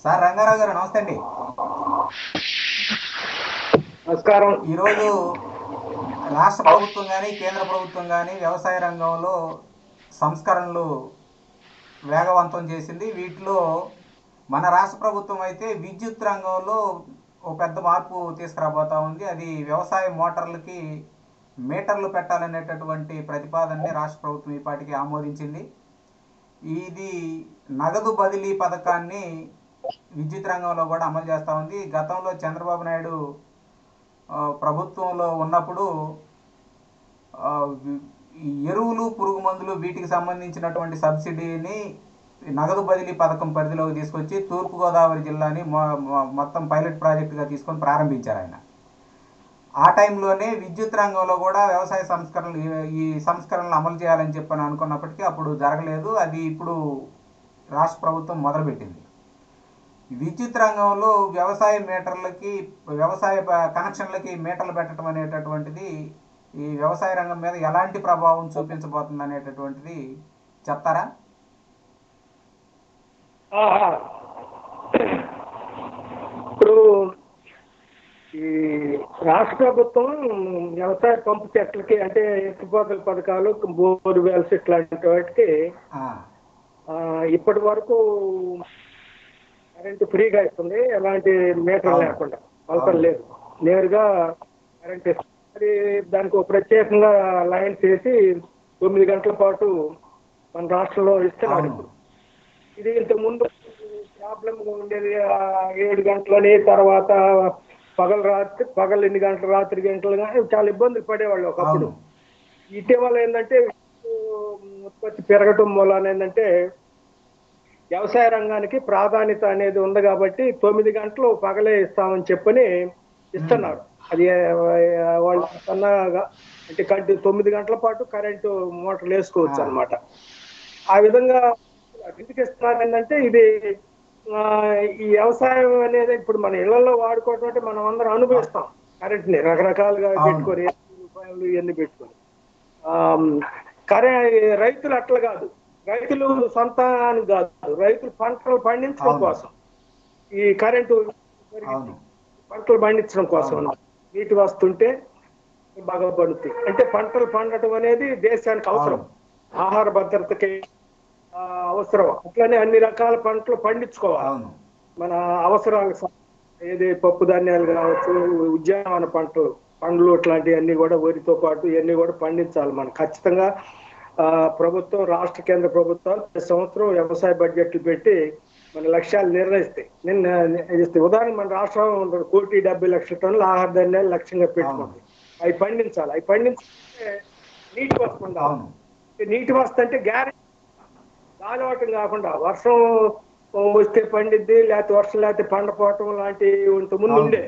Sir Rangarao గారు నమస్తే అండి నమస్కారం ఈరోజు రాష్ట్ర ప్రభుత్వం కానీ కేంద్ర ప్రభుత్వం కానీ వ్యవసాయ రంగంలో సంస్కరణలు వేగవంతం చేసింది వీటిలో మన రాష్ట్ర ప్రభుత్వం అయితే విద్యుత్ రంగంలో ఓ పెద్ద మార్పు తీసుకురాబోతా ఉంది అది వ్యవసాయ మోటార్లకి మీటర్లు పెట్టాలనేటటువంటి ప్రతిపాదనని రాష్ట్ర ప్రభుత్వం ఈ పాటికి ఆమోదించింది ఇది నగదు బదిలీ పథకాన్ని విద్యుత్ రంగంలో కూడా అమలు చేస్తూ ఉంది గతంలో చంద్రబాబు నాయుడు ఆ, ప్రభుత్వంలో ఉన్నప్పుడు ఆ, వి- ఈ ఎరువులు పురుగు మందులు వీటికి సంబంధించినటువంటి సబ్సిడీని నగదు బదిలీ పథకం పరిధిలోకి తీసుకొచ్చి తూర్పుగోదావరి జిల్లాని మొ- మొ- మొత్తం పైలట్ ప్రాజెక్టుగా తీసుకొని ప్రారంభించారు ఆయన ఆ టైంలోనే విద్యుత్ రంగంలో కూడా వ్యవసాయ సంస్కరణలు ఈ- ఈ సంస్కరణలు అమలు చేయాలని చెప్పని అనుకున్నప్పటికీ అప్పుడు జరగలేదు అది ఇప్పుడు రాష్ట్ర ప్రభుత్వం మొదలుపెట్టింది విద్యుత్ రంగంలో వ్యవసాయ మీటర్లకి వ్యవసాయ ప- కనెక్షన్లకి మీటర్లు పెట్టడం అనేటటువంటిది ఈ వ్యవసాయ రంగం మీద ఎలాంటి ప్రభావం చూపించబోతుంది అనేటటువంటిది చెప్తారా ఆహా. ఇప్పుడు ఈ రాష్ట్ర ప్రభుత్వం వ్యవసాయ పంపు చెట్లకి అంటే ఎత్తిపోతల పథకాలు బోర్ వెల్స్ ఇట్లాంటి వాటికి ఆ, ఆ, ఇప్పటి వరకు కరెంటు ఫ్రీగా ఇస్తుంది ఎలాంటి మీటర్ అవును. లేకుండా అవసరం లేదు నేరుగా కరెంట్ ఇస్తుంది అది దానికి ఒక ప్రత్యేకంగా లైన్స్ వేసి తొమ్మిది గంటల పాటు మన రాష్ట్రంలో ఇస్తున్నారు అవును. ఇప్పుడు ఇది ఇంతకు ముందు ప్రాబ్లం ఉండేది ఆ ఏడు గంటలని తర్వాత పగలు రాత్రి పగలు ఎన్ని గంటలు రాత్రి గంటలు కానీ చాలా ఇబ్బందులు పడేవాళ్ళు ఒకప్పుడు అవును ఇటీవల ఏంటంటే ఉత్పత్తి పెరగటం మూలాన ఏంటంటే వ్యవసాయ రంగానికి ప్రాధాన్యత అనేది ఉంది కాబట్టి తొమ్మిది గంటలు పగలే ఇస్తామని చెప్పని ఇస్తున్నారు అది ఆ, వాళ్ళు సన్నగా అంటే కంటి తొమ్మిది గంటల పాటు కరెంటు మోటార్లు వేసుకోవచ్చు అన్నమాట ఆ విధంగా ఎందుకు ఇస్తున్నారు ఏంటంటే ఇది ఆ, ఈ వ్యవసాయం అనేది ఇప్పుడు మన ఇళ్లలో వాడుకోవటం అంటే మనం అందరం అనుభవిస్తాం కరెంట్ని రకరకాలుగా అవును. పెట్టుకొని రూపాయలు ఇవన్నీ పెట్టుకొని ఆమ్, కరే రైతులు అట్లా కాదు రైతులు సొంతానికి కాదు రైతులు పంటలు పండించడం అవును. కోసం ఈ కరెంటు అవును పంటలు పండించడం కోసం అన్నమాట. నీటి వస్తుంటే బాగా పండుతాయి అంటే పంటలు పండటం అనేది దేశానికి అవసరం అవును. ఆహార భద్రతకి ఆ, అవసరం అట్లనే అన్ని రకాల పంటలు పండించుకోవాలి అవును మన అవసరాలకు సం- ఏది పప్పు ధాన్యాలు కావచ్చు ఉద్యానవన పంటలు పండ్లు ఇట్లాంటివి అన్ని కూడా వరితో పాటు ఇవన్నీ కూడా పండించాలి మనం ఖచ్చితంగా ఆ, ప్రభుత్వం రాష్ట్ర కేంద్ర ప్రభుత్వాలు ప్రతి సంవత్సరం వ్యవసాయ బడ్జెట్లు పెట్టి మన లక్ష్యాలు నిర్ణయిస్తాయి నిన్న ఇస్తాయి ఉదాహరణ మన రాష్ట్రం కోటి డెబ్బై లక్షల టన్నుల ఆహార ధాన్యాలు లక్ష్యంగా పెట్టుకుంది అవి పండించాలి అవి పండించాలంటే నీటి వస్తుంది అవును నీటి వసతి అంటే గ్యారెంటీ గాలివాటం కాకుండా వర్షం వస్తే పండిద్ది లేకపోతే వర్షం లేకపోతే పండపోవటం లాంటివి ఇంత ముందు అవును. ఉండేది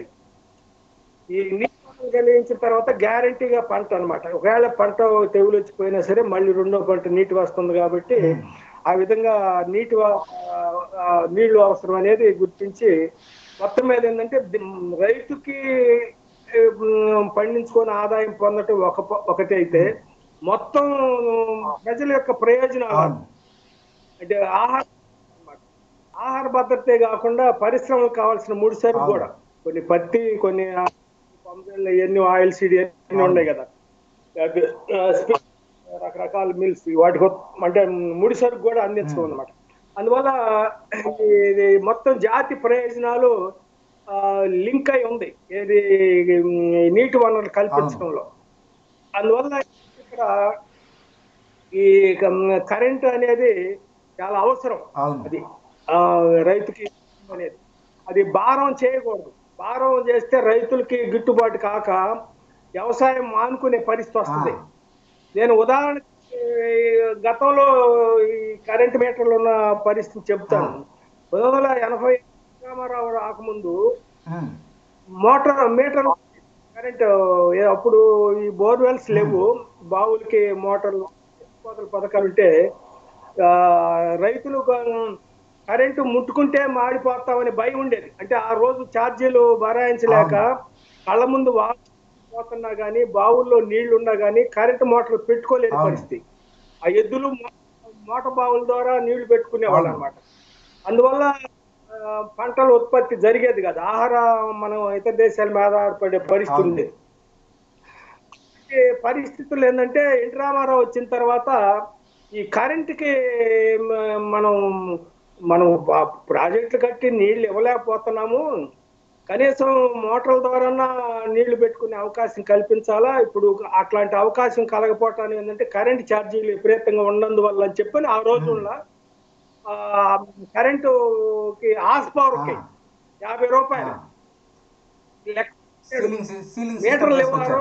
ఈ నీటి వసతి కలిగించిన తర్వాత గ్యారంటీగా పంట అన్నమాట ఒకవేళ పంట తెగులు వచ్చిపోయినా సరే మళ్ళీ రెండో పంట నీటి వస్తుంది కాబట్టి ఆ విధంగా నీటి వ- ఆ, నీళ్లు అవసరం అనేది గుర్తించి మొత్తం మీద ఏంటంటే ది- రైతుకి ఏ, మ్, పండించుకొని ఆదాయం పొందటం ఒక ప- ఒకటి అయితే మొత్తం ప్రజల యొక్క ప్రయోజనాలు అవును అంటే ఆహార అన్నమాట. ఆహార భద్రతే కాకుండా పరిశ్రమలకు కావాల్సిన ముడి సరుకు అవును. కూడా కొన్ని పత్తి కొన్ని పంపిణీ ఎన్ని ఆయిల్ సీడ్ అన్ని ఉన్నాయి కదా అది, ఆ, స్పి- రకరకాల మిల్స్ వాటికి ఒ- అంటే ముడి సరుకు కూడా అందించడం అనమాట అందువల్ల ఇది మొత్తం జాతి ప్రయోజనాలు లింక్ అయి ఉంది ఏది ఉమ్, ఈ నీటి వనరులు కల్పించడంలో అందువల్ల ఇక్కడ ఈ కరెంట్ అనేది చాలా అవసరం అవును అది ఆ, రైతుకి అనేది అది భారం చేయకూడదు భారం చేస్తే రైతులకి గిట్టుబాటు కాక వ్యవసాయం మానుకునే పరిస్థితి వస్తుంది ఆ. నేను ఉదాహరణకి ఈ గతంలో ఈ కరెంట్ మీటర్లు ఉన్న పరిస్థితి చెప్తాను పంతొమ్మిది వందల ఎనభై రామారావు రాకముందు ఉమ్, మోటార్ మీటర్ కరెంట్ ఏ- అప్పుడు ఈ బోర్వెల్స్ లేవు బావులకి మోటార్లు కోతల పథకాలు ఉంటే ఆ, రైతులు కొ- కరెంటు ముట్టుకుంటే మాడిపోతామని భయం ఉండేది అంటే ఆ రోజు ఛార్జీలు భరాయించలేక కళ్ళ ముందు వా పోతున్నా గానీ బావుల్లో నీళ్లు ఉన్నా గానీ కరెంటు మోటార్ పెట్టుకోలేని అవును. పరిస్థితి ఆ ఎద్దులు మో- మోటార్ బావుల ద్వారా నీళ్లు పెట్టుకునేవాళ్ళు అవును. అనమాట అందువల్ల ఆ, పంటల ఉత్పత్తి జరిగేది కాదు ఆహారం మనం ఇతర దేశాల మీద ఆధారపడే పరిస్థితి అవును. ఉంది ఈ పరిస్థితులు ఏంటంటే ఎన్టీ రామారావు వచ్చిన తర్వాత ఈ కరెంటుకి మ- మనం మనం ఆ ప్రాజెక్టులు కట్టి నీళ్లు ఇవ్వలేకపోతున్నాము కనీసం మోటార్ల ద్వారా నీళ్లు పెట్టుకునే అవకాశం కల్పించాలా ఇప్పుడు అట్లాంటి అవకాశం కలగపోవటానికి ఏంటంటే కరెంట్ ఛార్జీలు విపరీతంగా ఉన్నందువల్ల అని చెప్పని ఆ రోజుల్లో ఆ, కరెంటుకి ఆస్ పవర్కి ఆ. యాభై రూపాయలు లెక్క సీలింగ్ సీలింగ్ మీటర్లు సిస్టమ్ ఇవ్వరు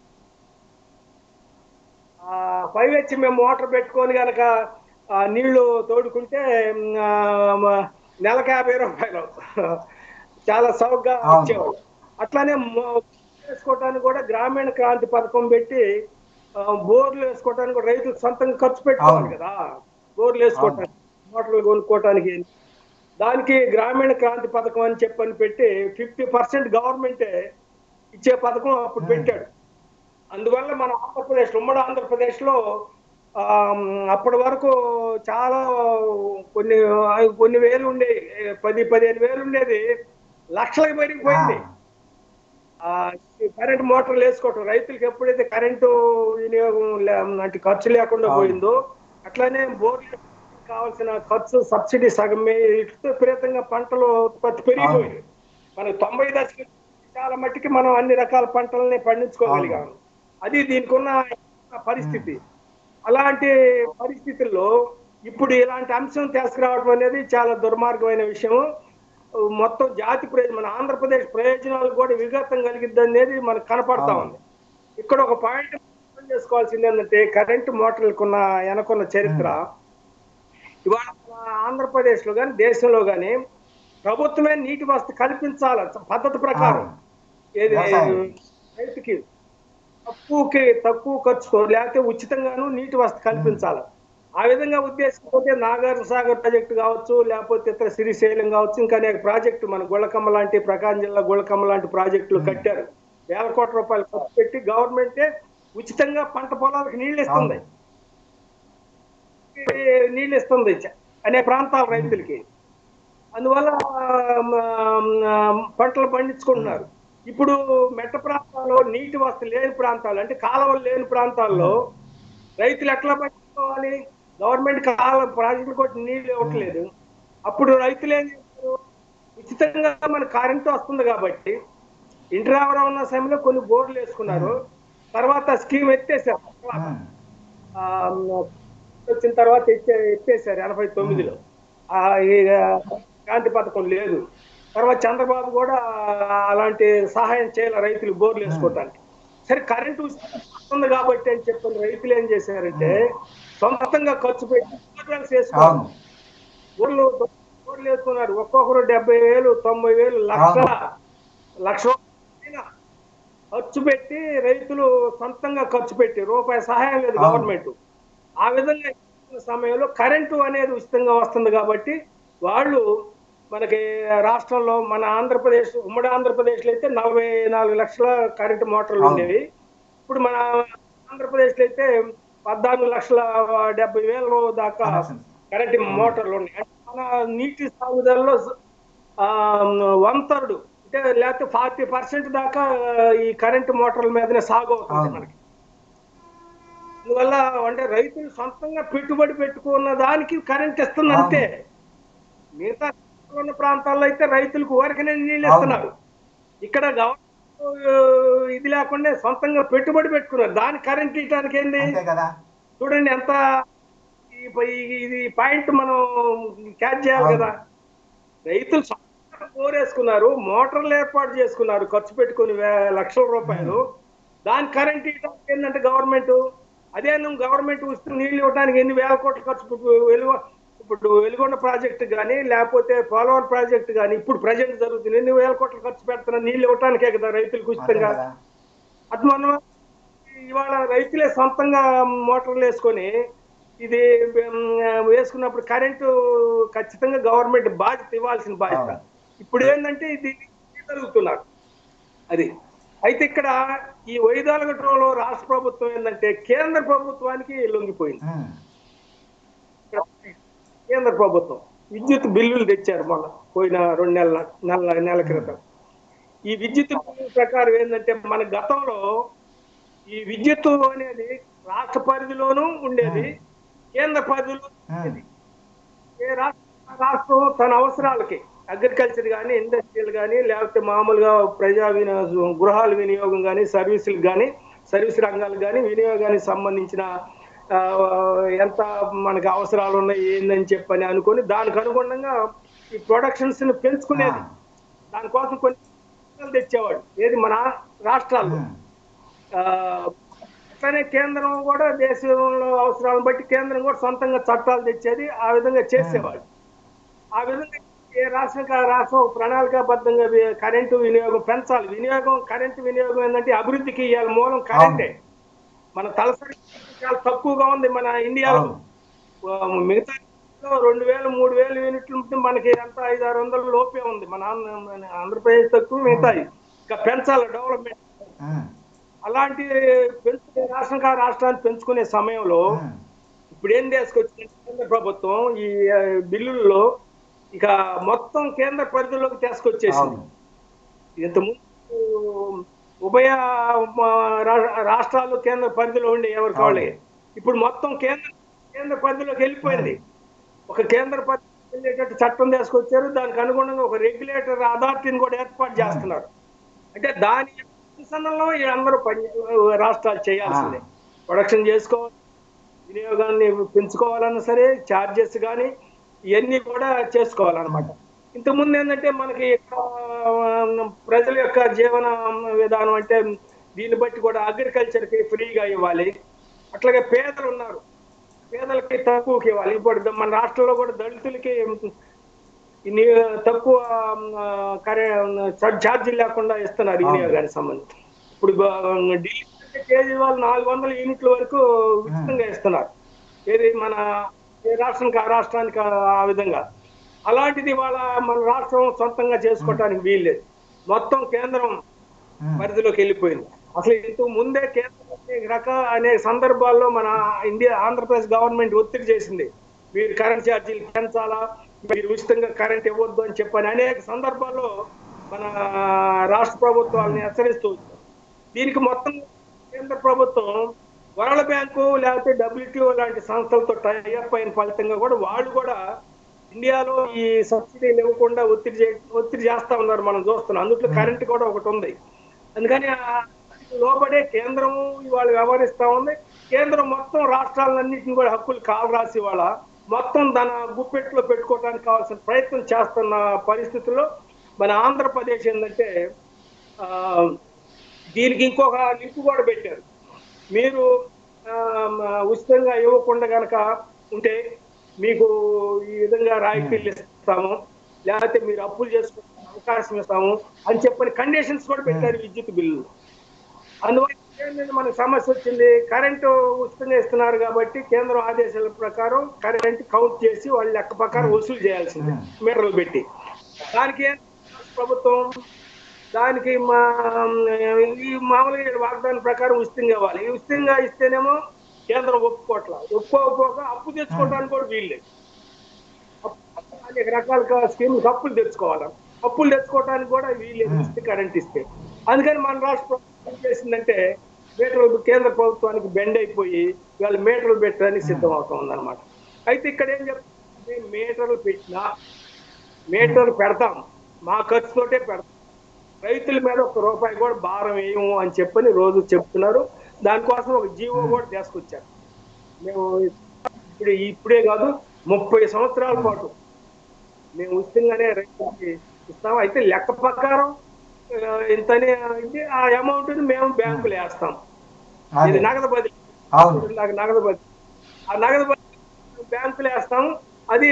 పైవ్ వచ్చి మేము మోటార్ పెట్టుకొని గనక ఆ, నీళ్లు తోడుకుంటే మ్, ఆ, మ- నెలకు యాభై రూపాయలు చాలా సౌకగా అవును. వచ్చేవాళ్ళు అట్లానే మో- వేసుకోవటానికి కూడా గ్రామీణ క్రాంతి పథకం పెట్టి ఆ, బోర్లు వేసుకోవటానికి కూడా రైతులు సొంతంగా ఖర్చు పెట్టుకోవాలి అవును. కదా బోర్లు వేసుకోవటానికి మోటార్లు కొనుక్కోవటానికి దానికి గ్రామీణ క్రాంతి పథకం అని చెప్పని పెట్టి ఫిఫ్టీ పర్సెంట్ గవర్నమెంటే ఇచ్చే పథకం అప్పుడు Hmm. పెట్టాడు అందువల్ల మన ఆంధ్రప్రదేశ్ ఉమ్మడి ఆంధ్రప్రదేశ్ లో అప్పటి వరకు చాలా కొన్ని కొన్ని వేలు ఉండేవి పది పదిహేను వేలు ఉండేది లక్షలకు పెరిగిపోయింది ఆ, ఈ కరెంట్ మోటార్లు వేసుకోవటం రైతులకు ఎప్పుడైతే కరెంటు వినియోగం లే- అంటే ఖర్చు లేకుండా అవును. పోయిందో అట్లానే బోర్లు కావాల్సిన ఖర్చు సబ్సిడీ సగం ఇటు విపరీతంగా పంటలు ఉత్పత్తి పెరిగిపోయింది మనకి తొంభై దశలు చాలా మట్టికి మనం అన్ని రకాల పంటలని పండించుకోగలిగాం అది దీనికి ఉన్న పరిస్థితి అలాంటి పరిస్థితుల్లో ఇప్పుడు ఇలాంటి అంశం తీసుకురావడం అనేది చాలా దుర్మార్గమైన విషయం మొత్తం జాతి ప్రయోజనం మన ఆంధ్రప్రదేశ్ ప్రయోజనాలు కూడా విఘాతం కలిగిద్ది అనేది మనకు కనపడతా అవును. ఉంది ఇక్కడ ఒక పాయింట్ అర్థం చేసుకోవాల్సింది ఏంటంటే కరెంటు మోటార్లకున్న వెనకున్న చరిత్ర ఇవాళ మన ఆంధ్రప్రదేశ్ లో కానీ దేశంలో కానీ ప్రభుత్వమే నీటి వసతి కల్పించాల పద్ధతి ప్రకారం ఏది వ్యవసాయం. రైతుకి తక్కువకి తక్కువ ఖర్చుతో లేకపోతే ఉచితంగాను నీటి వసతి కల్పించాలి ఆ విధంగా ఉద్దేశించిపోతే నాగార్జున సాగర్ ప్రాజెక్టు కావచ్చు లేకపోతే ఇతర శ్రీశైలం కావచ్చు ఇంకా అనేక ప్రాజెక్టు మన గుళ్ళకమ్మ లాంటి ప్రకాశం జిల్లా గుళ్ళకమ్మ లాంటి ప్రాజెక్టులు కట్టారు వేల కోట్ల రూపాయలు ఖర్చు పెట్టి గవర్నమెంటే ఉచితంగా పంట పొలాలకు నీళ్లు ఇస్తుంది అవును. నీళ్ళు ఇస్తుంది చ- అనే ప్రాంతాల రైతులకి అందువల్ల ఆ, పంటలు పండించుకుంటున్నారు ఇప్పుడు మెట్ట ప్రాంతాల్లో నీటి వసతి లేని ప్రాంతాలు అంటే కాలువలు లేని ప్రాంతాల్లో రైతులు ఎట్లా పండించుకోవాలి గవర్నమెంట్ కాలువ ప్రాజెక్టులు కొట్టి నీళ్లు ఇవ్వట్లేదు అప్పుడు రైతులు ఏం చేస్తారు ఉచితంగా మన కరెంటు వస్తుంది కాబట్టి ఇంటి రావడం ఉన్న సమయంలో కొన్ని బోర్డులు వేసుకున్నారు తర్వాత స్కీమ్ ఎత్తేసారు తర్వాత ఉమ్. ఆ, వచ్చిన తర్వాత ఎత్తే ఎత్తేసారు ఎనభై తొమ్మిదిలో ఆ, ఈ శాంతి పథకం లేదు తర్వాత చంద్రబాబు కూడా అలాంటి సహాయం చేయాలి రైతులు బోర్లు వేసుకోవటానికి సరే కరెంటు వస్తుంది కాబట్టి అని చెప్పిన రైతులు ఏం చేశారంటే సొంతంగా ఖర్చు పెట్టి బోర్వెల్స్ వేసుకోవాలి అవును ఊర్లు ఊర్లు వేసుకున్నారు ఒక్కొక్కరు డెబ్బై వేలు తొంభై వేలు లక్షల లక్ష రూపాయల ఖర్చు పెట్టి రైతులు సొంతంగా ఖర్చు పెట్టి రూపాయి సహాయం లేదు అవును. గవర్నమెంట్ ఆ విధంగా ఇచ్చిన సమయంలో కరెంటు అనేది ఉచితంగా వస్తుంది కాబట్టి వాళ్ళు మనకి రాష్ట్రంలో మన ఆంధ్రప్రదేశ్ ఉమ్మడి ఆంధ్రప్రదేశ్లో అయితే నలభై నాలుగు లక్షల కరెంటు మోటార్లు అవును. ఉండేవి ఇప్పుడు మన ఆంధ్రప్రదేశ్లో అయితే పద్నాలుగు లక్షల డెబ్బై వేల దాకా Connections. కరెంట్ మోటార్లు ఉన్నాయి అంటే మన నీటి సాగుదలలో ఆ, వన్ థర్డ్ అంటే లేకపోతే ఫార్టీ పర్సెంట్ దాకా ఈ కరెంట్ మోటార్ల మీదనే సాగు అవుతుంది అవును. మనకి అందువల్ల అంటే రైతులు సొంతంగా పెట్టుబడి పెట్టుకున్న దానికి కరెంట్ ఇస్తుంది అవును. అంతే మిగతా ఉన్న ప్రాంతాల్లో అయితే రైతులకు ఊరికనే నీళ్ళు అవును. ఇస్తున్నారు ఇక్కడ గవర్నమెంట్ ఇది లేకుండా సొంతంగా పెట్టుబడి పెట్టుకున్నారు దానికి కరెంట్ ఇవ్వడానికి ఏంది అంతే కదా చూడండి ఎంత ఈ ఈ- ఇది పాయింట్ మనం క్యాచ్ చేయాలి అవును. కదా రైతులు సొంతంగా కోరేసుకున్నారు మోటార్లు ఏర్పాటు చేసుకున్నారు ఖర్చు పెట్టుకుని వే- లక్షల రూపాయలు దాని కరెంట్ ఇవ్వడానికి ఏంటంటే గవర్నమెంట్ అదే నువ్వు గవర్నమెంట్ ఉచిత నీళ్లు ఇవ్వడానికి ఎన్ని వేల కోట్లు ఖర్చు పెట్టు వెలుగు ఇప్పుడు వెలుగొండ ప్రాజెక్ట్ కానీ లేకపోతే పోలవరం ప్రాజెక్ట్ కానీ ఇప్పుడు ప్రజెంట్ జరుగుతుంది ఎన్ని వేల కోట్లు ఖర్చు పెడుతున్నా నీళ్లు ఇవ్వడానికే కదా రైతులకు అంతే ఉచితంగా కదా అటు మనం ఇవాళ రైతులే సొంతంగా మోటార్లు వేసుకొని ఇది ఉమ్, వేసుకున్నప్పుడు కరెంటు ఖచ్చితంగా గవర్నమెంట్ బాధ్యత ఇవ్వాల్సిన బాధ్యత అవును. ఇప్పుడు ఏంటంటే ఇది జరుగుతున్నారు అది అయితే ఇక్కడ ఈ వైదొలగటంలో రాష్ట్ర ప్రభుత్వం ఏంటంటే కేంద్ర ప్రభుత్వానికి లొంగిపోయింది ఉమ్. కేంద్ర ప్రభుత్వం విద్యుత్ బిల్లులు తెచ్చారు మొన్న పోయిన రెండు నెలల నెల నెల క్రితం ఈ విద్యుత్ బిల్లుల ప్రకారం ఏంటంటే మన గతంలో ఈ విద్యుత్ అనేది రాష్ట్ర పరిధిలోనూ ఉండేది కేంద్ర పరిధిలో ఉమ్, ఏ రాష్ట్ర రాష్ట్రం తన అవసరాలకి అగ్రికల్చర్ కానీ ఇండస్ట్రియల్ కానీ లేకపోతే మామూలుగా ప్రజా వినియోగ గృహాల వినియోగం కానీ సర్వీసులకు కానీ సర్వీస్ రంగాలకు కానీ వినియోగానికి సంబంధించిన ఆ, ఎంత మనకి అవసరాలు ఉన్నాయి ఏందని చెప్పని అనుకొని దానికి అనుగుణంగా ఈ ప్రొడక్షన్స్ ని పెంచుకునేది ఆ, దానికోసం కొన్ని చట్టాలు తెచ్చేవాడు ఏది మన రాష్ట్రాల్లో ఉమ్, ఆ, అట్లనే కేంద్రం కూడా దేశంలో అవసరాలను బట్టి కేంద్రం కూడా సొంతంగా చట్టాలు తెచ్చేది ఆ విధంగా చేసేవాడు ఆ విధంగా ఏ రాష్ట్రం ఆ రాష్ట్రం ప్రణాళికాబద్ధంగా వి- కరెంటు వినియోగం పెంచాలి వినియోగం కరెంటు వినియోగం ఏంటంటే అభివృద్ధికి ఇవాళ మూలం కరెంటే మన తలసరి చాలా తక్కువగా ఉంది మన ఇండియాలో అవును. ఆ, మిగతా లో రెండు వేలు మూడు వేలు యూనిట్లు ఉంటే మనకి ఎంత ఐదు ఆరు వందల లోపే ఉంది మన ఆంధ్ర- మన ఆంధ్రప్రదేశ్ తక్కువ మిగతాయి ఇంకా పెంచాలి డెవలప్మెంట్ ఉమ్, అలాంటి పెంచుకునే రాష్ట్రం కా రాష్ట్రాన్ని పెంచుకునే సమయంలో ఉమ్, ఇప్పుడు ఏం చేసుకొచ్చింది కేంద్ర ప్రభుత్వం ఈ ఆ, బిల్లుల్లో ఇక మొత్తం కేంద్ర పరిధిలోకి తీసుకొచ్చేసింది అవును ఇంతకుముందు ఉభయ ఆ, రా- రాష్ట్రాలు కేంద్ర పరిధిలో ఉండే ఎవరికి వాళ్ళే ఇప్పుడు మొత్తం కేంద్ర కేంద్ర పరిధిలోకి వెళ్ళిపోయింది ఒక కేంద్ర పరిధి వెళ్ళేటట్టు చట్టం తీసుకొచ్చారు దానికి అనుగుణంగా ఒక రెగ్యులేటర్ అథారిటీని కూడా ఏర్పాటు చేస్తున్నారు అంటే దాని అనుసంధానంలో అందరూ పని రాష్ట్రాలు చేయాల్సిందే ప్రొడక్షన్ చేసుకోవాలి వినియోగాన్ని పెంచుకోవాలన్నా సరే ఛార్జెస్ కానీ ఇవన్నీ కూడా చేసుకోవాలన్నమాట ఇంతకుముందు ఏంటంటే మనకి ఇక్కడ, ఆ, ప్రజల యొక్క జీవన విధానం అంటే దీన్ని బట్టి కూడా అగ్రికల్చర్కి ఫ్రీగా ఇవ్వాలి అట్లాగే పేదలు ఉన్నారు పేదలకి తక్కువకి ఇవ్వాలి ఇప్పుడు మన రాష్ట్రంలో కూడా దళితులకి ఇన్ని తక్కువ ఆ, కరే ఛార్జీలు లేకుండా ఇస్తున్నారు వినియోగానికి సంబంధించి ఇప్పుడు బ- ఢిల్లీ అంటే కేజ్రీవాల్ నాలుగు వందల యూనిట్ల వరకు ఉచితంగా ఇస్తున్నారు ఏది మన ఏ రాష్ట్రానికి ఆ రాష్ట్రానికి ఆ- ఆ విధంగా అలాంటిది వాళ్ళ మన రాష్ట్రం సొంతంగా చేసుకోవటానికి వీల్లేదు మొత్తం కేంద్రం ఉమ్, పరిధిలోకి వెళ్ళిపోయింది అసలు ఇంతకు ముందే కేంద్రం అనేక రక అనేక సందర్భాల్లో మన ఇండియా ఆంధ్రప్రదేశ్ గవర్నమెంట్ ఒత్తిడి చేసింది మీరు కరెంట్ ఛార్జీలు పెంచాలా మీరు ఉచితంగా కరెంట్ ఇవ్వద్దు అని చెప్పని అనేక సందర్భాల్లో మన రాష్ట్ర ప్రభుత్వాలని హెచ్చరిస్తూ వచ్చారు. దీనికి మొత్తం కేంద్ర ప్రభుత్వం వరల్డ్ బ్యాంకు లేకపోతే డబ్ల్యూటీఓ లాంటి సంస్థలతో టైఅప్ అయిన ఫలితంగా కూడా వాళ్ళు కూడా ఇండియాలో ఈ సబ్సిడీలు ఇవ్వకుండా ఒత్తిడి చే ఒత్తిడి చేస్తా ఉన్నారు మనం చూస్తున్నాం అందులో కరెంట్ కూడా ఒకటి ఉంది అందుకని ఆ లోబడే కేంద్రం ఇవాళ వ్యవహరిస్తా ఉంది కేంద్రం మొత్తం రాష్ట్రాలన్నింటిని కూడా హక్కులు కాలు రాసి ఇవాళ మొత్తం తన గుప్పెట్లో పెట్టుకోవడానికి కావాల్సిన ప్రయత్నం చేస్తున్న పరిస్థితుల్లో మన ఆంధ్రప్రదేశ్ ఏంటంటే ఆ, దీనికి ఇంకొక లింక్ కూడా పెట్టారు మీరు ఆ, ఉచితంగా ఇవ్వకుండా గనక ఉంటే మీకు ఈ విధంగా రాయితీలు ఇస్తాము లేకపోతే మీరు అప్పులు చేసుకునే అవకాశం ఇస్తాము అని చెప్పని కండిషన్స్ కూడా పెట్టారు విద్యుత్ బిల్లు అందువల్ల ఏంటంటే మనకు సమస్య వచ్చింది కరెంటు ఉచితంగా ఇస్తున్నారు కాబట్టి కేంద్రం ఆదేశాల ప్రకారం కరెంట్ కౌంట్ చేసి వాళ్ళ లెక్క ప్రకారం వసూలు చేయాల్సిందే మీటర్లు పెట్టి దానికి ఏం ప్రభుత్వం దానికి మా ఈ మామూలుగా ఈ వాగ్దానం ప్రకారం ఉచితంగా ఇవ్వాలి ఈ ఉచితంగా ఇస్తేనేమో కేంద్రం ఒప్పుకోవట్ల ఒప్పుకోకపోక అప్పు తెచ్చుకోవడానికి కూడా వీల్లేదు అప్పు- అనేక రకాల స్కీమ్స్ అప్పులు తెచ్చుకోవాలి అప్పులు తెచ్చుకోవడానికి కూడా వీల్లేదు ఉచిత కరెంట్ ఇస్తే అందుకని మన రాష్ట్ర ప్రభుత్వం ఏం చేసిందంటే మీటర్లు కేంద్ర ప్రభుత్వానికి బెండ్ అయిపోయి వాళ్ళు మీటర్లు పెట్టడానికి సిద్ధం అవుతుంది అనమాట అయితే ఇక్కడ ఏం చెప్తుంది మీటర్లు పెట్టినా మీటర్లు పెడతాం మా ఖర్చుతోటే పెడతాం రైతుల మీద ఒక రూపాయి కూడా భారం వేయము అని చెప్పని రోజు చెప్తున్నారు దానికోసం ఒక జీవో కూడా తీసుకొచ్చారు మేము ఇప్పుడు ఇప్పుడే కాదు ముప్పై సంవత్సరాల పాటు మేము ఉచితంగానే రైతులకి ఇస్తాం అయితే లెక్క ప్రకారం ఆ, ఇంతనే ఇది ఆ అమౌంట్ మేము బ్యాంకులో వేస్తాం ఇది అదే నగదు బదిలీ అవును నాకు నగదు బదిలీ ఆ నగదు బదిలీ బ్యాంకులో వేస్తాం అది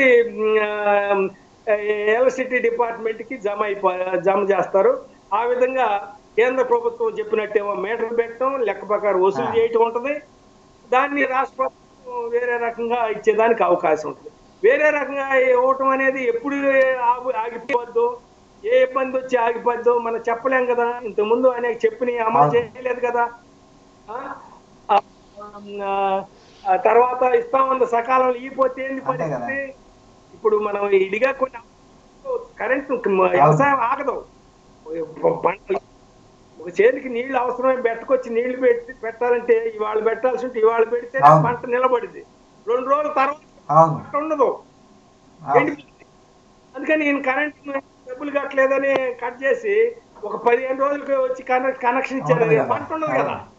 ఎలక్ట్రిసిటీ డిపార్ట్మెంట్ కి జమ అయిపో జమ చేస్తారు ఆ విధంగా కేంద్ర ప్రభుత్వం చెప్పినట్టేమో మీటర్ పెట్టడం లెక్క ప్రకారం వసూలు చేయటం ఉంటది దాన్ని రాష్ట్ర ప్రభుత్వం వేరే రకంగా ఇచ్చేదానికి అవకాశం ఉంటుంది వేరే రకంగా ఇవ్వటం అనేది ఎప్పుడు ఆగు ఆగిపోవద్దు ఏ ఇబ్బంది వచ్చి ఆగిపోద్దు మనం చెప్పలేం కదా ఇంతకుముందు అనేక చెప్పిన అమలు అవును. చేయలేదు కదా ఆ? ఆ, ఆ, ఆ తర్వాత ఇస్తామన్న సకాలంలో ఈపోతే ఏంది అంతే కదా. పరిస్థితి ఇప్పుడు మనం ఇడిగా కొన్ని కరెంట్ వ్యవసాయం ఆగదు పంటలు ఒక చేతికి నీళ్లు అవసరమై బెట్టకొచ్చి నీళ్లు పెట్టి పెట్టాలంటే ఇవాళ పెట్టాల్సి ఉంటే ఇవాళ పెడితే అవును. పంట నిలబడింది రెండు రోజుల తర్వాత అవును పంట ఉండదు అవును ఎండిపోతుంది. అందుకని నేను కరెంట్ డబ్బులు కట్టలేదని కట్ చేసి ఒక పదిహేను రోజులకి వచ్చి కనెక్ట్ కనెక్షన్ ఇచ్చారు ఉండదు కదా. పంట ఉండదు కదా అవును.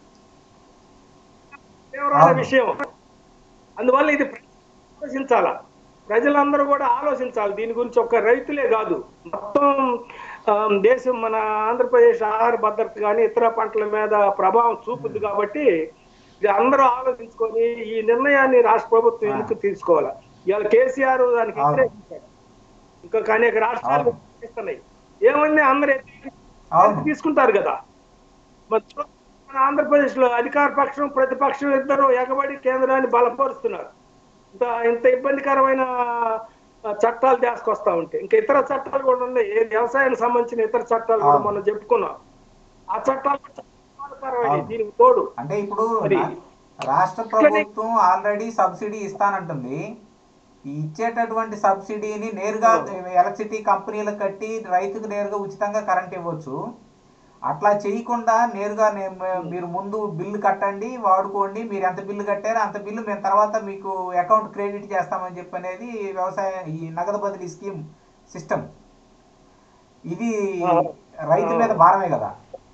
తీవ్రమైన అవును. విషయం అందువల్ల ఇది ఆలోచించాలా ప్రజలందరూ కూడా ఆలోచించాలి దీని గురించి ఒక రైతులే కాదు మొత్తం ఆ, దేశం మన ఆంధ్రప్రదేశ్ ఆహార భద్రత కానీ ఇతర పంటల మీద ప్రభావం చూపుద్ది కాబట్టి ఇది అందరూ ఆలోచించుకొని ఈ నిర్ణయాన్ని రాష్ట్ర ప్రభుత్వం ఆ. ఎందుకు తీసుకోవాలి ఇవాళ కేసీఆర్ దానికి అవును. వ్యతిరేకించాడు ఇంకా అనేక రాష్ట్రాలు అవును. వ్యతిరేకిస్తున్నాయి ఏముంది అందరూ అవును. తీసుకుంటారు కదా మరి చూ- మన ఆంధ్రప్రదేశ్ లో అధికార పక్షం ప్రతిపక్షం ఇద్దరు ఎగబడి కేంద్రాన్ని బలపరుస్తున్నారు ఇంత ఇంత ఇబ్బందికరమైన ఆ, చట్టాలు తీసుకొస్తా ఉంటాయి ఇంకా ఇతర చట్టాలు కూడా ఉన్నాయి ఏ వ్యవసాయానికి సంబంధించిన ఇతర చట్టాలు కూడా అవును. మనం చెప్పుకున్నాం ఆ చట్టాలు కూడా చాలా ప్రమాదకరమైనవి. అవును. దీనికి తోడు అంటే ఇప్పుడు మరి రా- రాష్ట్ర ప్రభుత్వం ఆల్రెడీ సబ్సిడీ ఇస్తానంటుంది ఈ ఇచ్చేటటువంటి సబ్సిడీని నేరుగా ఎలక్ట్రిసిటీ కంపెనీలకు కట్టి రైతుకు నేరుగా ఉచితంగా కరెంట్ ఇవ్వచ్చు అట్లా చేయకుండా నేరుగా నే- మీరు ముందు బిల్లు కట్టండి వాడుకోండి మీరు ఎంత బిల్లు కట్టారో అంత బిల్లు మేము తర్వాత మీకు అకౌంట్ క్రెడిట్ చేస్తామని చెప్పి అనేది వ్యవసాయ ఈ నగదు బదిలీ స్కీమ్ సిస్టమ్ ఇది రైతు మీద భారమే కదా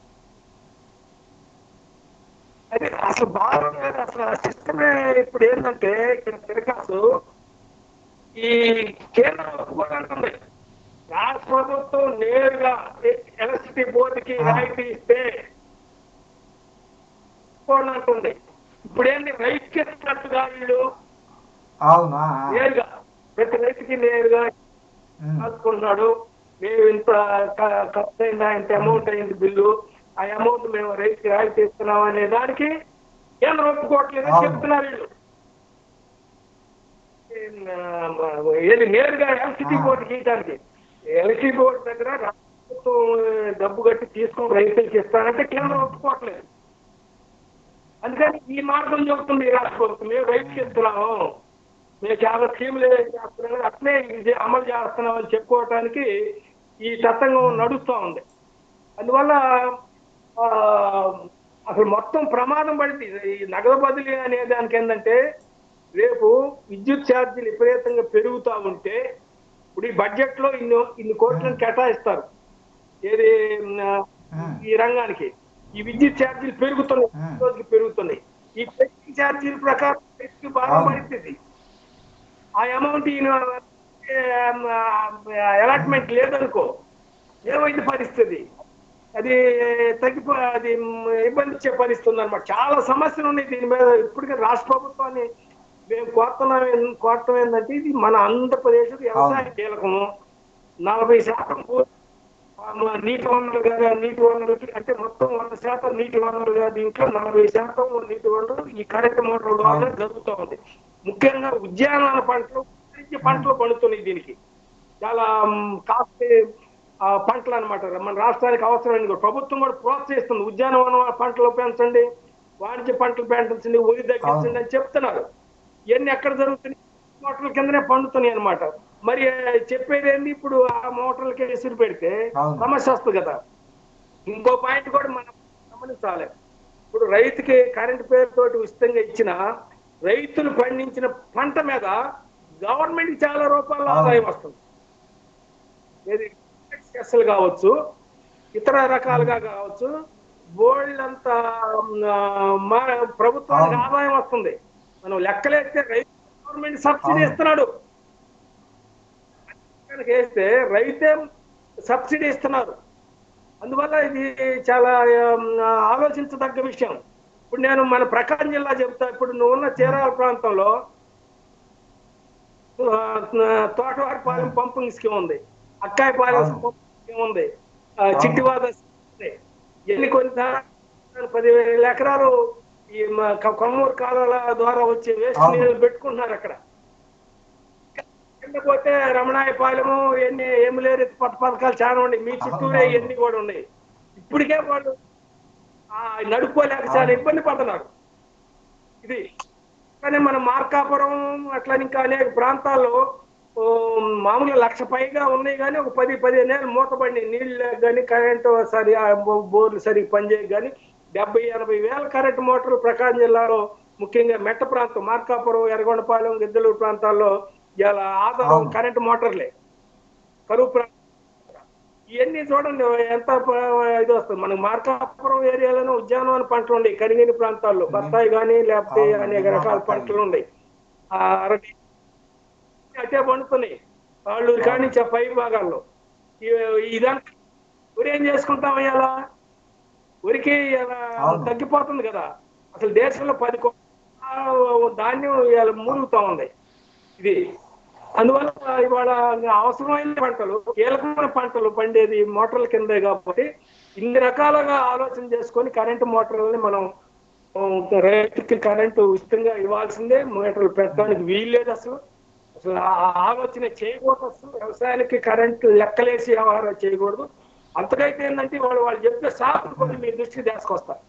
అదే అసలు భారత అసలు సిస్టమే ఇప్పుడు ఏంటంటే ఇక్కడ తిరగాసు ఈ కేంద్రం కూడా అంటుంది రాష్ట్ర ప్రభుత్వం నేరుగా ఎలక్ట్రిసిటీ బోర్డుకి ఆ. రాయితీ ఇస్తే కూడా అంటుంది ఇప్పుడు ఏంటి రైతుకి ఇస్తున్నట్టుగా వీళ్ళు అవును ఆ, ఆ. నేరుగా ప్రతి రైతుకి నేరుగా ఉమ్. రాసుకున్నాడు మేము ఇంత క- ఖర్చు అయిందా ఇంత అమౌంట్ అయింది బిల్లు ఆ అమౌంట్ మేము రైతుకి రాయితీ ఇస్తున్నాం అనే దానికి కేంద్రం ఒప్పుకోవట్లేదని అవును. చెప్తున్నారు వీళ్ళు ఏం, ఆ, ఏది నేరుగా ఎలక్ట్రిసిటీ ఆ. బోర్డు గీయడానికి ఎలక్ట్రిసిటీ బోర్డు దగ్గర రాష్ట్ర ప్రభుత్వం డబ్బు కట్టి తీసుకుని రైతులకి ఇస్తానంటే కేంద్రం ఒప్పుకోవట్లేదు అందుకని ఈ మార్గం చెబుతుంది ఈ రాష్ట్ర ప్రభుత్వం మేము రైతుకి ఇస్తున్నాము మేము చాలా స్కీములు చేస్తున్నాం అట్లే ఇది అమలు చేస్తున్నాం అని చెప్పుకోవటానికి ఈ తతంగం నడుస్తూ ఉంది అందువల్ల ఆ, అసలు మొత్తం ప్రమాదం పడింది ఈ నగదు బదిలీ అనే దానికి ఏంటంటే రేపు విద్యుత్ ఛార్జీలు విపరీతంగా పెరుగుతూ ఉంటే ఇప్పుడు ఈ బడ్జెట్ లో ఇన్ని ఇన్ని కోట్లను కేటాయిస్తారు ఏది ఆ, ఉమ్. ఈ రంగానికి ఈ విద్యుత్ ఛార్జీలు పెరుగుతున్నాయి Hmm. రోజుకి పెరుగుతున్నాయి ఈ పెరిగిన ఛార్జీల ప్రకారం రైతుకి బాగా అవును. పడుతుంది ఆ అమౌంట్ ఈయన అలాట్మెంట్ లేదనుకో ఏమైంది పరిస్థితి అది తగ్గిపో అది ఇబ్బంది ఇచ్చే పరిస్థితి ఉందన్నమాట చాలా సమస్యలు ఉన్నాయి దీని మీద ఇప్పటికే రాష్ట్ర ప్రభుత్వాన్ని మేము కోరుతున్నాం ఏం- కోరటం ఏంటంటే ఇది మన ఆంధ్రప్రదేశ్ వ్యవసాయ కీలకము నలభై శాతం భూ- ఆ, మన నీటి వనరులుగా నీటి వనరులకి అంటే మొత్తం వంద శాతం నీటి వనరులుగా దీంట్లో నలభై శాతం నీటి వనరులు ఈ కరెంట్ మోటార్ ద్వారా అవును. జరుగుతూ ఉంది ముఖ్యంగా ఉద్యానవన పంటలు వాణిజ్య పంటలు పండుతున్నాయి దీనికి చాలా కాస్ట్లీ పంటలు అనమాట మన రాష్ట్రానికి అవసరమైన కూడా ప్రభుత్వం కూడా ప్రోత్సహిస్తుంది ఉద్యానవన పంటలు పెంచండి వాణిజ్య పంటలు పెంచండి ఒరి తగ్గించండి అని చెప్తున్నారు ఇవన్నీ ఎక్కడ జరుగుతున్నాయి మోటార్ల కిందనే పండుతున్నాయి అన్నమాట మరి చెప్పేది ఏంది ఇప్పుడు ఆ మోటార్లకి ఎసురు పెడితే అవును. సమస్య వస్తుంది కదా ఇంకో పాయింట్ కూడా మనం గమనించాలి ఇప్పుడు రైతుకి కరెంట్ పేరుతోటి ఉచితంగా ఇచ్చిన రైతులు పండించిన పంట మీద గవర్నమెంట్ చాలా రూపాయల అవును. ఆదాయం వస్తుంది ఏది ఎస్ఎల్ కావచ్చు ఇతర రకాలుగా కావచ్చు బోల్డ్ అంత మా ప్రభుత్వానికి అవును. ఆదాయం వస్తుంది మనం లెక్కలేస్తే రైతు గవర్నమెంట్ సబ్సిడీ అవును. ఇస్తున్నాడు కనుక వేస్తే రైతే సబ్సిడీ ఇస్తున్నారు అందువల్ల ఇది చాలా ఆమ్, ఆలోచించదగ్గ విషయం ఇప్పుడు నేను మన ప్రకాశం జిల్లా చెప్తా ఇప్పుడు నువ్వు ఉన్న చీరాల ప్రాంతంలో ఆ, తోటవారిపాలెం పంపింగ్ స్కీమ్ ఉంది అక్కాయపాలెం అవును. పంపింగ్ స్కీమ్ ఉంది ఆ, చిట్టివాద స్కీమ్ ఉంది ఎన్ని కొన్ని దా- పదివేల ఎకరాలు ఈ మ- క- కొమ్మూరు కాలువల ద్వారా వచ్చే వేస్ట్ అవును. నీళ్ళు పెట్టుకుంటున్నారు అక్కడ కింద పోతే రమణాయపాలెము ఎన్ని ఏమి లేరు పథ పథకాలు చాలా ఉన్నాయి మీ చుట్టూరే అవును. ఇవన్నీ కూడా ఉన్నాయి ఇప్పటికే వాళ్ళు ఆ, నడుపుకోలేక చాలా అవును. ఇబ్బంది పడుతున్నారు ఇది కానీ మన మార్కాపురం అట్లా ఇంకా అనేక ప్రాంతాల్లో ఓ, మామూలుగా లక్ష పైగా ఉన్నాయి కానీ ఒక పది పదిహేను ఏళ్ళు మూతపడి నీళ్ళు కానీ కరెంటు సరి ఆ బో- బోర్లు సరిగ్గా పనిచేయక కానీ డెబ్బై ఎనభై వేల కరెంటు మోటార్లు ప్రకాశం జిల్లాలో ముఖ్యంగా మెట్ట ప్రాంతం మార్కాపురం ఎర్రగొండపాలెం గిద్దలూరు ప్రాంతాల్లో ఇలా ఆధారం అవును. కరెంటు మోటార్లే కరువు ప్రాంతం ఇవన్నీ చూడండి ఎంత ప- ఇది వస్తుంది మనకి మార్కాపురం ఏరియాలోనే ఉద్యానవన పంటలు ఉన్నాయి కరిగిన ప్రాంతాల్లో బత్తాయి కానీ లేకపోతే అవును, అనేక నిజం రకాల బత్తాయి. పంటలు ఉన్నాయి ఆ అరటి అట్టే పండుతున్నాయి వాళ్ళూరు కాడి నుంచి ఆ పై భాగాల్లో ఇ- ఇదంతా ఊరు ఏం చేసుకుంటాం ఇలా ఊరికి ఇలా అవును. తగ్గిపోతుంది కదా అసలు దేశంలో పది కోట్ల ధాన్యం ఇవాళ మూలుగుతా ఉంది ఇది అందువల్ల ఇవాళ అవసరమైన పంటలు కీలకమైన పంటలు పండేది మోటార్ల కిందే కాబట్టి ఇన్ని రకాలుగా ఆలోచన చేసుకొని కరెంటు మోటార్లని మనం ఆ, రైతుకి కరెంటు ఉచితంగా ఇవ్వాల్సిందే మోటార్లు పెట్టడానికి వీల్లేదు అసలు అసలు ఆ ఆ ఆలోచన చేయకూడదు అసలు వ్యవసాయానికి కరెంటు లెక్కలేసి వ్యవహారం చేయకూడదు అంతకైతే ఏంటంటే వాళ్ళు వాళ్ళు చెప్పే సాకులు కొన్ని మీ దృష్టికి తీసుకొస్తారు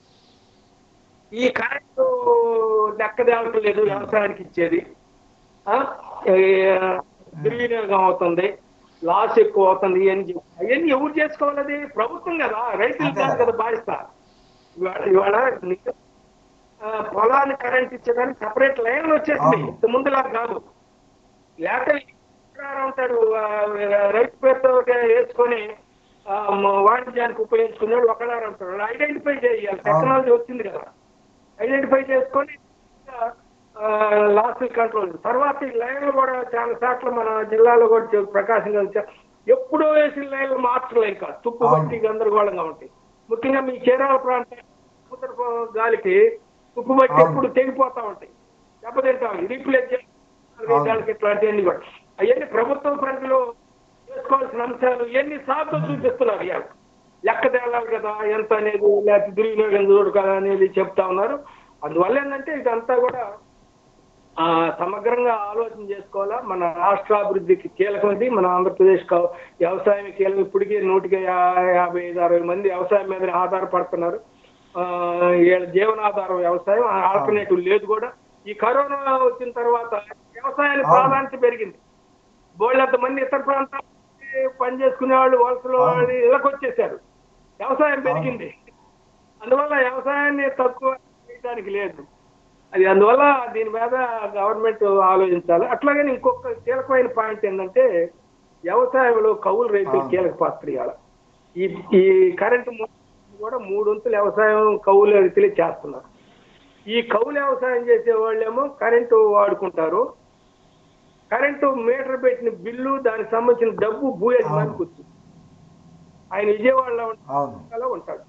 ఈ కరెంటు లెక్క తేవటం లేదు వ్యవసాయానికి ఇచ్చేది ఆ, ఈ, దుర్వినియోగం అవుతుంది లాస్ ఎక్కువ అవుతుంది అని చెప్పి అవన్నీ ఎవరు చేసుకోవాలి అది ప్రభుత్వం కదా రైతులు అంతే కాదు కదా. కదా బాధిస్తా ఇవాళ ఇవాళ ని- ఆ, పొలాన్ని కరెంట్ ఇచ్చేదానికి సపరేట్ లైన్లు వచ్చేసింది అవును. ఇంత ముందులా కాదు లేకపోతే ఇక్కడ ఉంటాడు ఆ, రైతు పేరుతో వేసుకొని ఆ, మ- వాణిజ్యానికి ఉపయోగించుకున్నాడు ఒకడారు ఉంటాడు ఐడెంటిఫై చేయాలి టెక్నాలజీ వచ్చింది కదా ఐడెంటిఫై చేసుకొని లాస్ట్ కంట్రోల్ తర్వాత ఈ లైన్లు కూడా చాలా సార్లు మన జిల్లాలో కూడా చే- ప్రకాశం జిల్లా ఎప్పుడో వేసిన లైన్లు మార్చలే ఇంకా తుప్పు అవును. పట్టి గందరగోళంగా ఉంటాయి ముఖ్యంగా మీ చీరాల ప్రాంతం సముద్ర గాలికి తుప్పు పట్టి అవును. ఎప్పుడు తెగిపోతా ఉంటాయి దెబ్బతింటాం రీప్లేస్ అవును. చేయాలి ఇట్లాంటివన్నీ కూడా అవన్నీ ప్రభుత్వం పరిధిలో చేసుకోవాల్సిన అంశాలు ఇవన్నీ సాగుతో చూపిస్తున్నారు ఇవాళ లెక్క తేలాలి కదా ఎంత అనేది లేకపోతే దుర్వినియోగం చూడు కదా అనేది చెప్తా ఉన్నారు అందువల్ల ఏంటంటే ఇదంతా కూడా ఆ, సమగ్రంగా ఆలోచన చేసుకోవాలా మన రాష్ట్ర అభివృద్ధికి కీలకమైంది మన ఆంధ్రప్రదేశ్ కా- వ్యవసాయం కీలకం ఇప్పటికే నూటికి యా- యాభై ఐదు అరవై మంది వ్యవసాయం మీద ఆధారపడుతున్నారు ఆ, వీళ్ళ జీవనాధారం వ్యవసాయం ఆల్టర్నేటివ్ లేదు కూడా ఈ కరోనా వచ్చిన తర్వాత వ్యవసాయానికి అవును. ప్రాధాన్యత పెరిగింది బోళ్ళంత మంది ఇతర ప్రాంతాలకి పని చేసుకునే వాళ్ళు వలసలు అవును. వాళ్ళు ఇళ్ళకి వచ్చేసారు వ్యవసాయం పెరిగింది అందువల్ల వ్యవసాయాన్ని తక్కువ చేయడానికి లేదు అది అందువల్ల దీని మీద గవర్నమెంట్ ఆలోచించాలి అట్లాగని ఇంకొక కీలకమైన పాయింట్ ఏంటంటే వ్యవసాయంలో కౌలు రైతులు అవును. కీలక పాత్ర ఇవ్వాలి ఈ ఈ కరెంటు కూడా మూడొంతులు వ్యవసాయం కౌలు రైతులే చేస్తున్నారు ఈ కౌలు వ్యవసాయం చేసే వాళ్ళేమో కరెంటు వాడుకుంటారు కరెంటు మీటర్ పెట్టిన బిల్లు దానికి సంబంధించిన డబ్బు భూ యజమానికి వచ్చింది ఆయన విజయవాడలో అవును అలా ఉంటాడు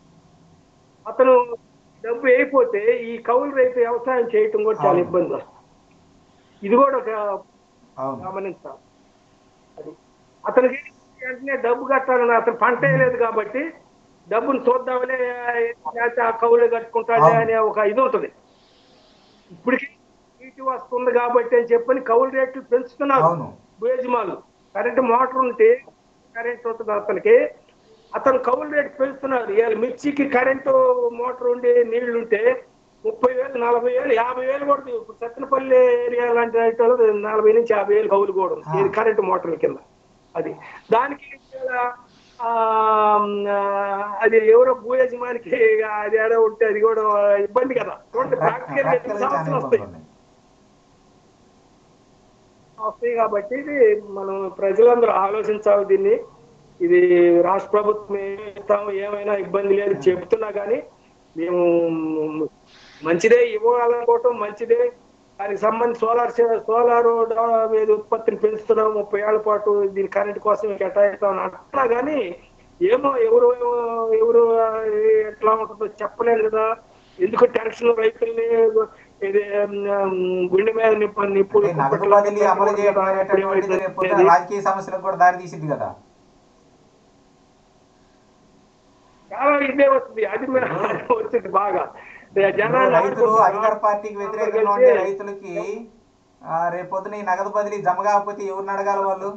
అతను డబ్బు అయిపోతే ఈ కౌలు రైతు వ్యవసాయం చేయటం కూడా చాలా అవును. ఇబ్బంది వస్తుంది ఇది కూడా ఒక అవును గమనించాలి అది అతనికి వెంటనే డబ్బు కట్టాలని అతను పంట వేయలేదు కాబట్టి డబ్బును చూద్దామనే లేకపోతే ఆ కౌలు కట్టుకుంటాడే అవును. అనే ఒక ఇది ఉంటుంది ఇప్పటికీ నీటి వస్తుంది కాబట్టి అని చెప్పని కౌలు రేట్లు పెంచుతున్నారు అవును భూయజమానులు కరెంటు మోటార్ ఉంటే కరెంట్ ఉంటుంది అతనికి అతను కౌలు రేట్ పెంచుతున్నారు ఇవాళ మిర్చికి కరెంటు మోటార్ ఉండి నీళ్లు ఉంటే ముప్పై వేలు నలభై వేలు యాభై వేలు కూడా ఇప్పుడు సత్తెనపల్లి ఏరియా లాంటి వాటిలో నలభై నుంచి యాభై వేలు కౌలు కూడా ఉంది. ఆ. ఇది కరెంటు మోటార్ల కింద అది దానికి ఇవాళ, ఆ, ఆ, అది ఎవరో భూ యజమానికి అది ఏడో ఉంటే అది కూడా ఇబ్బంది కదా చూడండి ప్రాక్టికల్ ప్రాక్టికల్ చాలా సమస్యలు ఇబ్బందులు వస్తాయి ఉన్నాయి వస్తాయి కాబట్టి ఇది మనం ప్రజలందరూ ఆలోచించాలి దీన్ని ఇది రాష్ట్ర ప్రభుత్వం ఏమి ఇస్తాము ఏమైనా ఇబ్బంది లేదు చెప్తున్నా కానీ మేము మంచిదే ఇవ్వాలనుకోవటం మంచిదే దానికి సంబంధించి సోలార్ సోలార్ మీద ఉత్పత్తిని పెంచుతున్నాం ముప్పై ఏళ్ల పాటు దీని కరెంట్ కోసం కేటాయిస్తామని అంటున్నా కానీ ఏమో ఎవరు ఎవరు ఎట్లా ఉంటుందో చెప్పలేరు కదా ఎందుకు టెన్షన్ రైతుల్ని ఇది ఉమ్, గుండె మీద నిప్పు నిప్పుడు అంటే నగదు బదిలీ అమలు చేయడం అనేటటువంటిది రేపు పొద్దున రాజకీయ సమస్యలకు కూడా దారి తీసింది కదా చాలా ఇదే వస్తుంది అది మే- వచ్చింది బాగా ఇప్పుడు జనాలు రైతులు అనుకుంటున్నారు, అధికార పార్టీకి వ్యతిరేకంగా ఉండే రైతులకి ఆ, రేపు పొద్దున ఈ నగదు బదిలీ జమ కాకపోతే ఎవరిని అడగాలి వాళ్ళు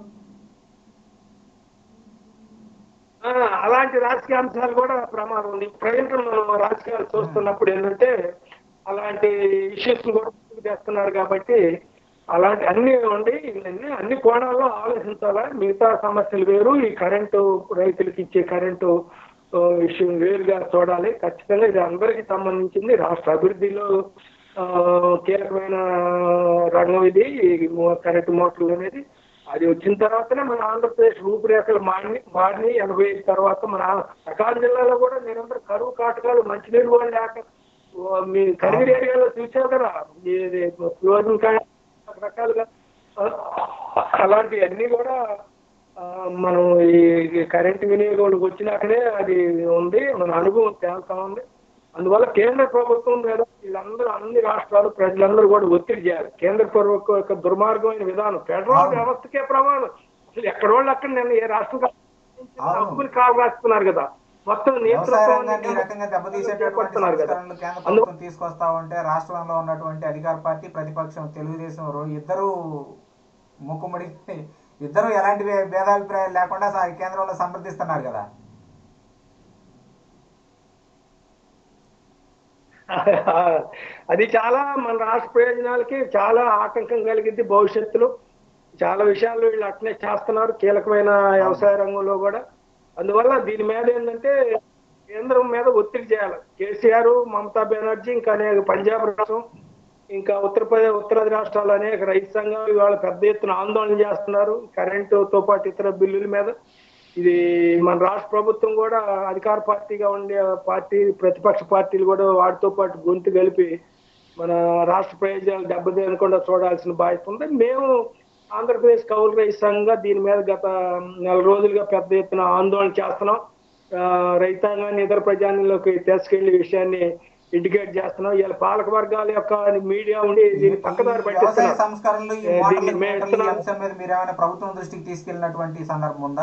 ఆ, అలాంటి రాజకీయ అంశాలు కూడా ప్రమాదం ఉంది ప్రజెంట్ మనం రాజకీయాలు చూస్తున్నప్పుడు ఏంటంటే అలాంటి ఇష్యూస్ కూడా ముందుకు తెస్తున్నారు కాబట్టి అలాంటి అన్ని ఉండి ఇవన్నీ అన్ని కోణాల్లో ఆలోచించాలా మిగతా సమస్యలు వేరు ఈ కరెంటు రైతులకు ఇచ్చే కరెంటు ఆ, విషయం వేరుగా చూడాలి ఖచ్చితంగా ఇది అందరికీ సంబంధించింది రాష్ట్ర అభివృద్ధిలో ఆ, కీలకమైన రంగం ఇది ఈ మో- కరెంటు మోటార్లు అనేది అది వచ్చిన తర్వాతనే మన ఆంధ్రప్రదేశ్ రూపురేఖలు మారి మారిని ఎనభై ఐదు తర్వాత మన ప్రకాశం జిల్లాలో కూడా నిరంతరం కరువు కాటకాలు మంచినీరు కూడా లేక ఓ, మీ కరిగిరి ఏరియాలో చూసావు కదా ఇది ఫ్లోజన్ కానీ రకరకాలుగా ఆ, అలాంటివన్నీ కూడా ఆ, మనం ఈ కరెంట్ వినియోగంలోకి వచ్చినాకనే అది ఉంది మన అనుభవం తేలుతా ఉంది అందువల్ల కేంద్ర ప్రభుత్వం మీద వీళ్ళందరూ అన్ని రాష్ట్రాలు ప్రజలందరూ కూడా ఒత్తిడి చేయాలి కేంద్ర ప్రభుత్వం యొక్క దుర్మార్గమైన విధానం ఫెడరల్ వ్యవస్థకే ప్రమాదం అసలు ఎక్కడ వాళ్ళు అక్కడ నేను ఏ రాష్ట్రం అవును. హక్కుని కావాల్స్తున్నారు కదా మొత్తం వ్యవసాయ నేతృత్వం రంగాన్ని ఈ రకంగా దెబ్బతీసేటటువంటి చేపడుతున్నారు కదా సంస్కరణలు కేంద్ర ప్రభుత్వం తీసుకొస్తా ఉంటే రాష్ట్రంలో ఉన్నటువంటి అధికార పార్టీ ప్రతిపక్షం తెలుగుదేశం రో- ఇద్దరు ముక్కుముడి ఇద్దరు ఎలాంటి భే- భేదాభిప్రాయాలు లేకుండా సా- కేంద్రంలో సమర్థిస్తున్నారు కదా అది చాలా మన రాష్ట్ర ప్రయోజనాలకి చాలా ఆటంకం కలిగింది భవిష్యత్తులో చాలా విషయాల్లో వీళ్ళు అట్నే చేస్తున్నారు కీలకమైన వ్యవసాయ రంగంలో కూడా అందువల్ల దీని మీద ఏంటంటే కేంద్రం మీద ఒత్తిడి చేయాలి కేసీఆర్ మమతా బెనర్జీ ఇంకా అనేక పంజాబ్ రాష్ట్రం ఇంకా ఉత్తరప్రదేశ్ ఉత్తరాది రాష్ట్రాలు అనేక రైతు సంఘాలు ఇవాళ పెద్ద ఎత్తున ఆందోళన చేస్తున్నారు కరెంటుతో పాటు ఇతర బిల్లుల మీద ఇది మన రాష్ట్ర ప్రభుత్వం కూడా అధికార పార్టీగా ఉండే పార్టీ ప్రతిపక్ష పార్టీలు కూడా వాటితో పాటు గొంతు కలిపి మన రాష్ట్ర ప్రయోజనాలు దెబ్బతినకుండా చూడాల్సిన బాధ్యత ఉంది మేము ఆంధ్రప్రదేశ్ కౌలు రైతు సంఘంగా దీని మీద గత నెల రోజులుగా పెద్ద ఎత్తున ఆందోళన చేస్తున్నాం ఆ, రైతాంగాన్ని ఇతర ప్రజానిలోకి తీసుకెళ్లి విషయాన్ని ఇండికేట్ చేస్తున్నాం ఇలా పాలక వర్గాల యొక్క మీడియా ఉండి దీన్ని పక్కదారి ఈ వ్యవసాయ పట్టిస్తున్నారు సంస్కరణలు ఈ ఏ, మోటార్లు దీన్ని మేము మోటార్లు ఈ ఇస్తున్నాం. అంశం మీద మీరు ఏమైనా ప్రభుత్వం దృష్టికి తీసుకెళ్ళినటువంటి సందర్భం ఉందా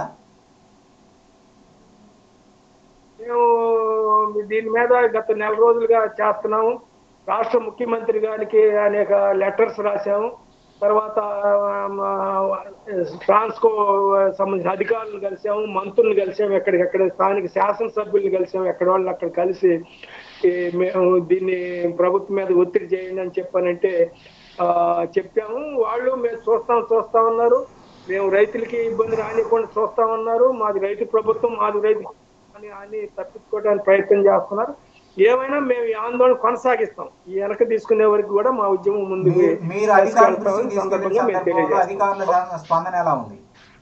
మేము దీని మీద గత నెల రోజులుగా చేస్తున్నాము రాష్ట్ర ముఖ్యమంత్రి గారికి అనేక లెటర్స్ రాశాము తర్వాత ఆ, ట్రాన్స్కో సంబంధించిన అధికారులను కలిసాము మంత్రులను కలిసాము ఎక్కడికక్కడ స్థానిక శాసనసభ్యులను కలిసాము ఎక్కడ వాళ్ళు అక్కడ కలిసి ఈ మేము దీన్ని ప్రభుత్వం మీద ఒత్తిడి చేయండి అని చెప్పానంటే ఆ, చెప్పాము వాళ్ళు మేము చూస్తాం చూస్తా ఉన్నారు మేము రైతులకి ఇబ్బంది రానివ్వకుండా చూస్తా ఉన్నారు మాది రైతు ప్రభుత్వం మాది రైతు అని అని తప్పించుకోవడానికి ప్రయత్నం చేస్తున్నారు ఏమైనా మేము ఈ ఆందోళన కొనసాగిస్తాం ఈ వెనక తీసుకునే వరకు కూడా మా ఉద్యమం ముందుకు మీరు- మీరు అధికారుల దృష్టికి తీసుకెళ్తామని తీసుకెళ్లిన సందర్భంగా మేము సందర్భంలో తెలియజేస్తాం అధికారుల స- స్పందన ఎలా ఉంది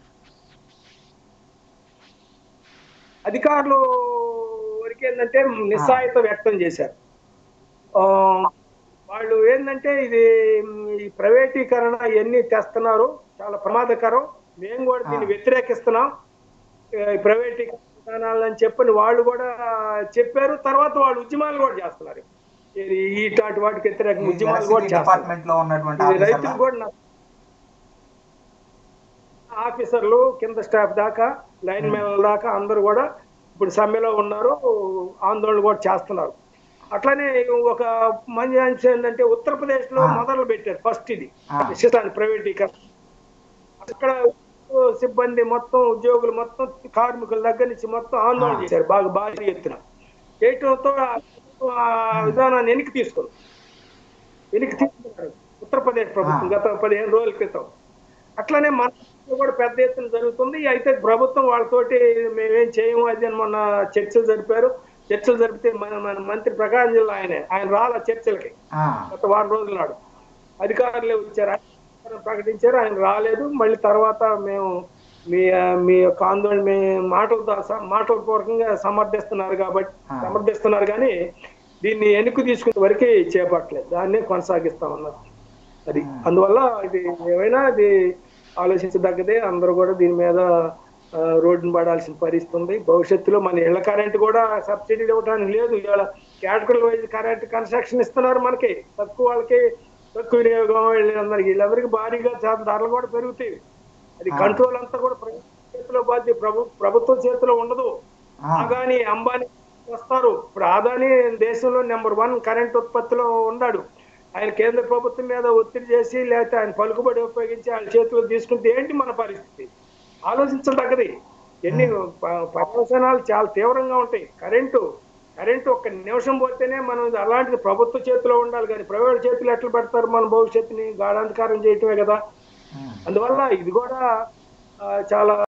అధికారులు వరకు ఏంటంటే నిస్సాయిత వ్యక్తం చేశారు ఆ, వాళ్ళు ఏంటంటే ఇది మ్, ఈ ప్రైవేటీకరణ ఎన్ని తెస్తున్నారు చాలా ప్రమాదకరం మేము కూడా దీన్ని ఆ. వ్యతిరేకిస్తున్నాం ఈ ప్రైవేటీకరణ విధానాలని చెప్పని వాళ్ళు కూడా చెప్పారు తర్వాత వాళ్ళు ఉద్యమాలు కూడా చేస్తున్నారు ఇది ఇట్లాంటి వాటికి వ్యతిరేకంగా ఉద్యమాలు కూడా చేస్తున్నారు డిపార్ట్మెంట్ లో ఉన్నటువంటి ఇది ఆఫీసర్ల రైతులు కూడా నా- ఆఫీసర్లు కింద స్టాఫ్ దాకా లైన్ మ్యాన్ల దాకా అందరూ కూడా ఇప్పుడు సమ్మెలో ఉన్నారు ఆందోళన కూడా చేస్తున్నారు అట్లానే ఒక మంచి అంశం ఏంటంటే ఉత్తరప్రదేశ్ లో ఆ. మొదలు పెట్టారు ఫస్ట్ ఇది ఆ. సిస్టాన్ని ప్రైవేటీకరణ అక్కడ సిబ్బంది మొత్తం ఉద్యోగులు మొత్తం కార్మికుల దగ్గర నుంచి మొత్తం ఆందోళన ఆ. చేశారు బాగా భారీ ఎత్తున చేయటంతో ఆ- ఆ విధానాన్ని వెనక్కి తీసుకుంది వెనక్కి తీసుకున్నారు ఉత్తరప్రదేశ్ ప్రభుత్వం ఆ. గత పదిహేను రోజుల క్రితం అట్లనే మన రాష్ట్రంలో కూడా పెద్ద ఎత్తున జరుగుతుంది అయితే ప్రభుత్వం వాళ్ళతోటి మేమేం చేయము అది అని మొన్న చర్చలు జరిపారు చర్చలు జరిపితే మన మన మంత్రి ప్రకాశం జిల్లా ఆయనే ఆయన రాల చర్చలకి ఆ, గత వారం రోజుల నాడు అధికారులే వచ్చారు ఆయన ప్రకటించారు ఆయన రాలేదు మళ్ళీ తర్వాత మేము మీ మీ యొక్క ఆందోళన మీ మాటలతో స- మాటల పూర్వకంగా సమర్థిస్తున్నారు కాబట్టి ఆ. సమర్థిస్తున్నారు కానీ దీన్ని వెనుక తీసుకునే వరకు చేపట్టలేదు దాన్నే కొనసాగిస్తా ఉన్నారు అది అందువల్ల ఇది ఏమైనా ఇది ఆలోచించదగ్గదే అందరూ కూడా దీని మీద ఆ, రోడ్డును పడాల్సిన పరిస్థితి ఉంది భవిష్యత్తులో మన ఇళ్ల కరెంట్ కూడా సబ్సిడీలు ఇవ్వడానికి లేదు ఇవాళ కేటగిరీ వైజ్ కరెంట్ కన్స్ట్రక్షన్ ఇస్తున్నారు మనకి తక్కువ వాళ్ళకి తక్కువ వినియోగం వీళ్ళందరికీ వీళ్ళందరికీ భారీగా చాలా ధరలు కూడా పెరుగుతాయి అది ఆ. కంట్రోల్ అంతా కూడా ప్రభుత్వం చేతిలో బాధ్య ప్రభు ప్రభుత్వం చేతిలో ఉండదు ఆ. అదాని అంబానీ వస్తారు ఇప్పుడు అదాని దేశంలో నెంబర్ వన్ కరెంట్ ఉత్పత్తిలో ఉన్నాడు ఆయన కేంద్ర ప్రభుత్వం మీద ఒత్తిడి చేసి లేకపోతే ఆయన పలుకుబడి ఉపయోగించి ఆయన చేతిలో తీసుకుంటే ఏంటి మన పరిస్థితి ఆలోచించదగ్గది ఎన్ని ప- పర్యవసనాలు చాలా తీవ్రంగా ఉంటాయి కరెంటు కరెంట్ ఒక్క నిమిషం పోతేనే మనం అలాంటిది ప్రభుత్వ చేతిలో ఉండాలి కానీ ప్రైవేట్ చేతిలో ఎట్లా పెడతారు మన భవిష్యత్తుని గాఢాంధకారం చేయటమే కదా ఉమ్. అందువల్ల ఇది కూడా ఆ, చాలా